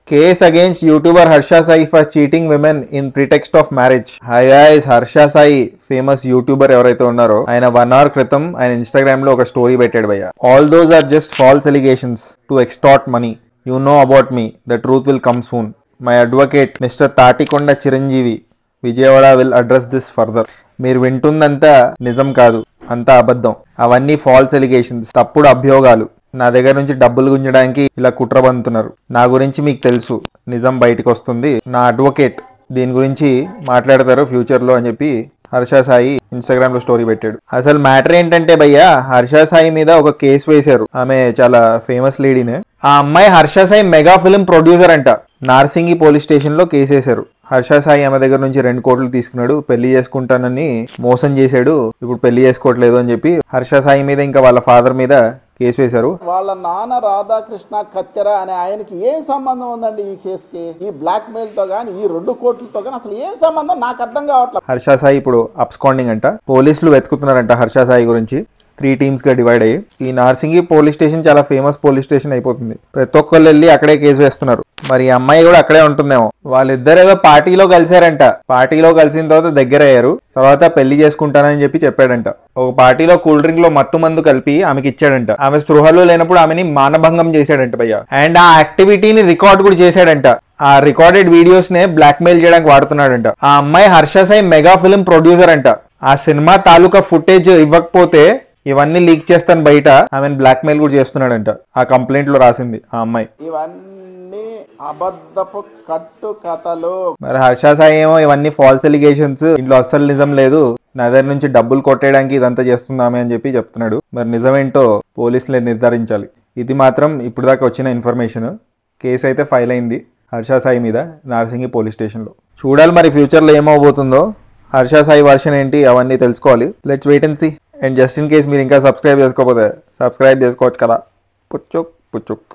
case against YouTuber Harsha Sai for cheating women in pretext of marriage hi guys Harsha Sai famous YouTuber ఎవరైతే ఉన్నారో ఆయన one hour క్రితం ఆయన Instagram లో ఒక స్టోరీ పెట్టాడు భయ్య all those are just false allegations to extort money you know about me the truth will come soon my advocate mister Tatikonda Chiranjeevi Vijayawada will address this further మీరు వింటుందంతా నిజం కాదు అంతా అబద్ధం అవన్నీ ఫాల్స్ ఎలిగేషన్స్ తప్పుడు అభియోగాలు నా దగ్గర నుంచి డబ్బులు గుంజడానికి ఇలా కుట్ర బంతున్నారు నా గురించి మీకు తెలుసు నిజం బయటకు వస్తుంది నా అడ్వకేట్ దీని గురించి మాట్లాడతారు ఫ్యూచర్ లో అని చెప్పి హర్ష సాయి ఇన్స్టాగ్రామ్ లో స్టోరీ పెట్టాడు అసలు మ్యాటర్ ఏంటంటే భయ్యా హర్ష సాయి మీద ఒక కేసు వేశారు ఆమె చాలా ఫేమస్ లేడీనే ఆ అమ్మాయి Harsha Sai mega film producer అంట నార్సింగి పోలీస్ స్టేషన్ లో కేసు వేశారు హర్ష సాయి ఆమె దగ్గర నుంచి రెండు కోట్లు తీసుకున్నాడు పెళ్లి చేసుకుంటానని మోసం చేశాడు ఇప్పుడు పెళ్లి చేసుకోవట్లేదు అని చెప్పి హర్ష సాయి మీద ఇంకా వాళ్ళ ఫాదర్ మీద కేసు వేశారు వాళ్ళ నాన్న రాధాకృష్ణ కత్తెర అనే ఆయనకి ఏం సంబంధం ఉందండి ఈ కేసుకి ఈ బ్లాక్ మెయిల్ తో గానీ ఈ రెండు కోట్లతో గానీ అసలు ఏం సంబంధం నాకు అర్థం కావట్లేదు హర్ష సాయి ఇప్పుడు అప్స్కాండింగ్ అంట పోలీసులు వెతుకుతున్నారంట హర్ష సాయి గురించి త్రీ టీమ్స్ గా డివైడ్ అయ్యి ఈ నార్సింగి పోలీస్ స్టేషన్ చాలా ఫేమస్ పోలీస్ స్టేషన్ అయిపోతుంది ప్రతి ఒక్కళ్ళు వెళ్ళి అక్కడే కేసు వేస్తున్నారు మరి ఈ అమ్మాయి కూడా అక్కడే ఉంటుందేమో వాళ్ళిద్దరు ఏదో పార్టీలో కలిశారంట పార్టీలో కలిసిన తర్వాత దగ్గర అయ్యారు తర్వాత పెళ్లి చేసుకుంటానని చెప్పి చెప్పాడంట ఒక పార్టీలో కూల్ డ్రింక్ లో మత్తు మందు కలిపి ఆమెకి ఇచ్చాడంట ఆమె స్పృహలో లేనప్పుడు ఆమెని మానభంగం చేశాడంట భయ్య అండ్ ఆ యాక్టివిటీని రికార్డ్ కూడా చేశాడంట ఆ రికార్డెడ్ వీడియోస్ నే బ్లాక్ మెయిల్ చేయడానికి వాడుతున్నాడంట ఆ అమ్మాయి Harsha Sai mega film producer అంట ఆ సినిమా తాలూకా ఫుటేజ్ ఇవ్వకపోతే ఇవన్నీ లీక్ చేస్తాను బయట ఆమెను బ్లాక్ మెయిల్ కూడా చేస్తున్నాడంట ఆ కంప్లైంట్ లో రాసింది ఆ అమ్మాయి ఇవన్నీ అబద్ధపు కట్టు కథలు మరి హర్ష సాయి ఏమో ఇవన్నీ ఫాల్స్ ఎలిగేషన్స్ ఇంట్లో అస్సలు నిజం లేదు నా దగ్గర నుంచి డబ్బులు కొట్టేయడానికి ఇదంతా చేస్తుందామే అని చెప్పి చెప్తున్నాడు మరి నిజమేంటో పోలీసులే నిర్ధారించాలి ఇది మాత్రం ఇప్పుడు దాకా వచ్చిన ఇన్ఫర్మేషన్ కేసు అయితే ఫైల్ అయింది హర్ష సాయి మీద నార్సింగి పోలీస్ స్టేషన్లో చూడాలి మరి ఫ్యూచర్లో ఏమవబోతుందో హర్ష సాయి వర్షన్ ఏంటి అవన్నీ తెలుసుకోవాలి let's wait and see and just in case మీరు ఇంకా సబ్స్క్రైబ్ చేసుకోకపోతే సబ్స్క్రైబ్ చేసుకోవచ్చు కదా పుచ్చుక్ పుచ్చుక్